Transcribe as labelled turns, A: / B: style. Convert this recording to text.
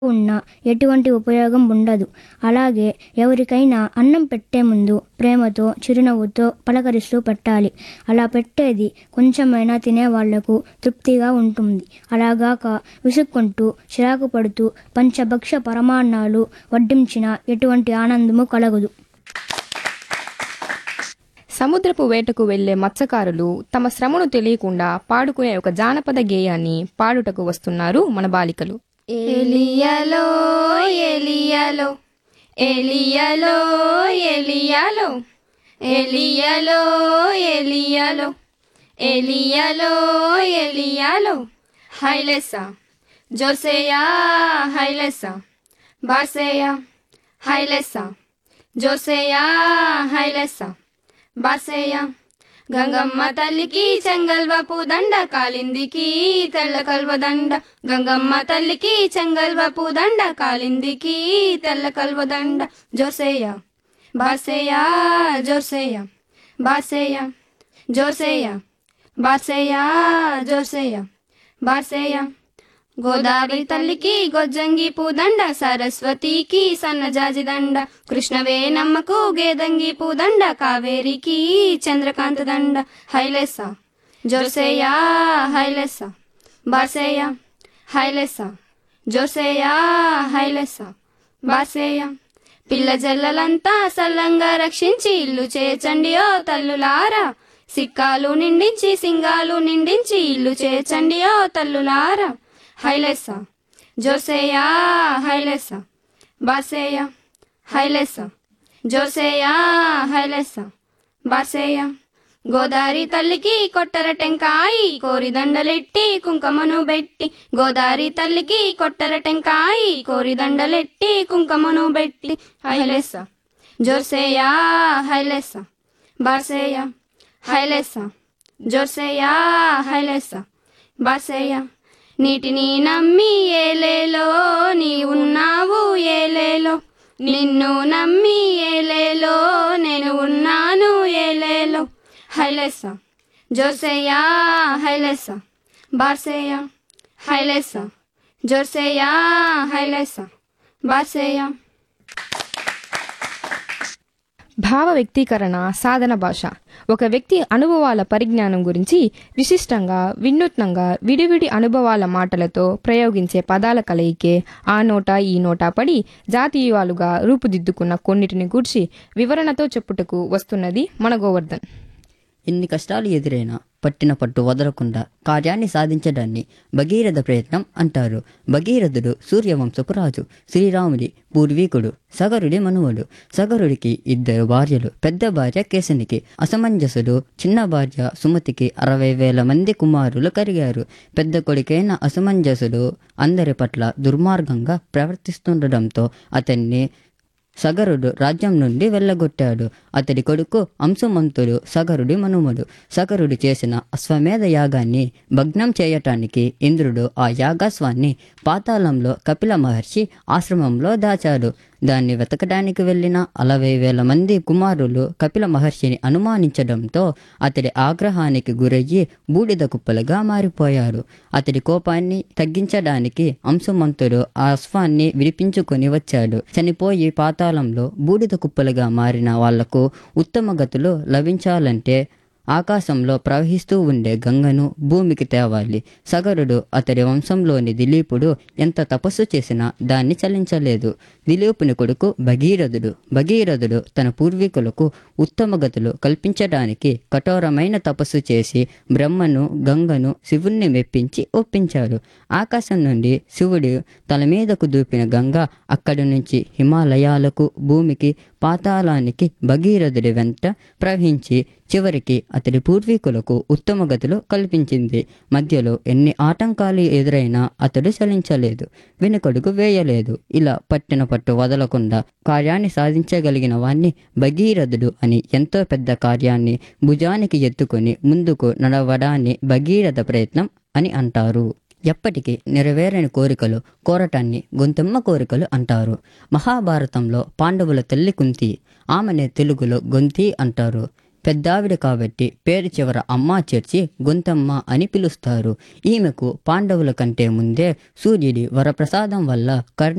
A: ఉన్నా ఎటువంటి ఉపయోగం ఉండదు అలాగే ఎవరికైనా అన్నం పెట్టే ముందు ప్రేమతో చిరునవ్వుతో పలకరిస్తూ పెట్టాలి అలా పెట్టేది కొంచెమైనా తినే వాళ్లకు తృప్తిగా ఉంటుంది అలాగాక విసుక్కుంటూ చిరాకు పడుతూ పంచభక్ష పరమాన్నాలు వడ్డించిన ఎటువంటి ఆనందము కలగదు
B: సముద్రపు వేటకు వెళ్లే మత్స్యకారులు తమ శ్రమను తెలియకుండా పాడుకునే ఒక జానపద గేయాన్ని పాడుటకు వస్తున్నారు మన బాలికలు ఎలియలో ఎలియలో ఎలియలో ఎలియలో ఎలియలో ఎలియలో ఎలియలో ఎలియలో హైలెసా జోసేయా హైలెసా బార్సేయా హైలెసా జోసేయా హైలెసా బాసేయ గంగమ్మ తల్లికి చెంగల్వపు దండ కాలిందికి తెల్ల కల్వ దండ గంగమ్మ తల్లికి చెంగల్వపు దండ కాలిందికి తెల్ల కల్వ దండ జోసేయ బాసేయ జోసేయ బాసేయ జోసేయ బాసేయ జోసేయ బాసేయ గోదావరి తల్లికి గొజ్జంగి పూదండ సరస్వతికి సన్నజాజి దండ కృష్ణవే నమ్మకు గేదంగి పూదండ కావేరికి చంద్రకాంత దండ హైలెస జోసేయ హైలెస బాసేయ హైలెస జోసేయ హైలెస బాసేయ పిల్ల జల్లలంతా సల్లంగా రక్షించి ఇల్లు చేచండి ఓ తల్లులారా సిక్కాలు నిండించి సింగాలు నిండించి ఇల్లు చేచండి ఓ తల్లులారా హైలెసా జోసేయా హైలెసా బాసేయ హైలెసా జోసేయా హైలెసా బాసేయ గోదారి తల్లికి కొట్టర టెంకాయి కోరి దండలెట్టి కుంకుమను బెట్టి గోదారి తల్లికి కొట్టర టెంకాయి కోరి దండలెట్టి కుంకుమను బెట్టి హైలెసా జోసేయా హైలెసా బాసేయ హైలెసా జోసేయా హైలెసా బాసేయ నీటిని నమ్మి ఏలేలో నీ ఉన్నావు ఏలేలో నిన్ను నమ్మి ఏలేలో నేను ఉన్నాను ఏలేలో హైలెస జోసేయా హైలెస బార్సేయ హైలెస జోసేయా హైలెస బార్సేయ భావ వ్యక్తీకరణ సాధన భాష ఒక వ్యక్తి అనుభవాల పరిజ్ఞానం గురించి విశిష్టంగా వినూత్నంగా విడివిడి అనుభవాల మాటలతో ప్రయోగించే పదాల కలయికే ఆ నోట ఈ నోట పడి జాతీయాలుగా రూపుదిద్దుకున్న కొన్నిటిని గూర్చి వివరణతో చెప్పుటకు వస్తున్నది మన గోవర్ధన్
C: ఎన్ని కష్టాలు ఎదురైనా పట్టిన పట్టు వదలకుండా కార్యాన్ని సాధించడాన్ని భగీరథ ప్రయత్నం అంటారు భగీరథుడు సూర్యవంశపు రాజు శ్రీరాముడి పూర్వీకుడు సగరుడి మనువడు సగరుడికి ఇద్దరు భార్యలు పెద్ద భార్య కేశనికి అసమంజసుడు చిన్న భార్య సుమతికి అరవై వేల మంది కుమారులు కరిగారు పెద్ద కొడుకైన అసమంజసుడు అందరి పట్ల దుర్మార్గంగా ప్రవర్తిస్తుండడంతో అతన్ని సగరుడు రాజ్యం నుండి వెళ్ళగొట్టాడు అతడి కొడుకు అంశుమంతుడు సగరుడి మనుమడు సగరుడు చేసిన అశ్వమేధ యాగాన్ని భగ్నం చేయటానికి ఇంద్రుడు ఆ యాగాస్వాన్ని పాతాళంలో కపిల మహర్షి ఆశ్రమంలో దాచాడు దాన్ని వెతకడానికి వెళ్ళిన అరవై వేల మంది కుమారులు కపిల మహర్షిని అనుమానించడంతో అతడి ఆగ్రహానికి గురయ్యి బూడిద కుప్పలుగా మారిపోయారు అతడి కోపాన్ని తగ్గించడానికి అంశుమంతుడు ఆ అశ్వాన్ని విడిపించుకొని వచ్చాడు చనిపోయి పాతాళంలో బూడిద కుప్పలుగా మారిన వాళ్లకు ఉత్తమ గతులు లభించాలంటే ఆకాశంలో ప్రవహిస్తూ ఉండే గంగను భూమికి తేవాలి సగరుడు అతడి వంశంలోని దిలీపుడు ఎంత తపస్సు చేసినా దాన్ని చలించలేదు దిలీపుని కొడుకు భగీరథుడు భగీరథుడు తన పూర్వీకులకు ఉత్తమ గతులు కల్పించడానికి కఠోరమైన తపస్సు చేసి బ్రహ్మను గంగను శివుణ్ణి మెప్పించి ఒప్పించాడు ఆకాశం నుండి శివుడు తల మీదకు దూపిన గంగ అక్కడి నుంచి హిమాలయాలకు భూమికి పాతాళానికి భగీరథుడి వెంట ప్రవహించి చివరికి అతడి పూర్వీకులకు ఉత్తమ గతులు కల్పించింది మధ్యలో ఎన్ని ఆటంకాలు ఎదురైనా అతడు చలించలేదు వెనుకడుగు వేయలేదు ఇలా పట్టిన పట్టు వదలకుండా కార్యాన్ని సాధించగలిగిన వాణ్ణి భగీరథుడు అని ఎంతో పెద్ద కార్యాన్ని భుజానికి ఎత్తుకొని ముందుకు నడవడాన్ని భగీరథ ప్రయత్నం అని అంటారు ఎప్పటికీ నెరవేరని కోరికలు కోరటాన్ని గొంతెమ్మ కోరికలు అంటారు మహాభారతంలో పాండవుల తల్లి కుంతి ఆమెనే తెలుగులో గొంతి అంటారు పెద్దావిడ కాబట్టి పేరు చివర అమ్మ చేర్చి గొంతమ్మ అని పిలుస్తారు ఈమెకు పాండవుల కంటే ముందే సూర్యుడి వరప్రసాదం వల్ల కర్ణ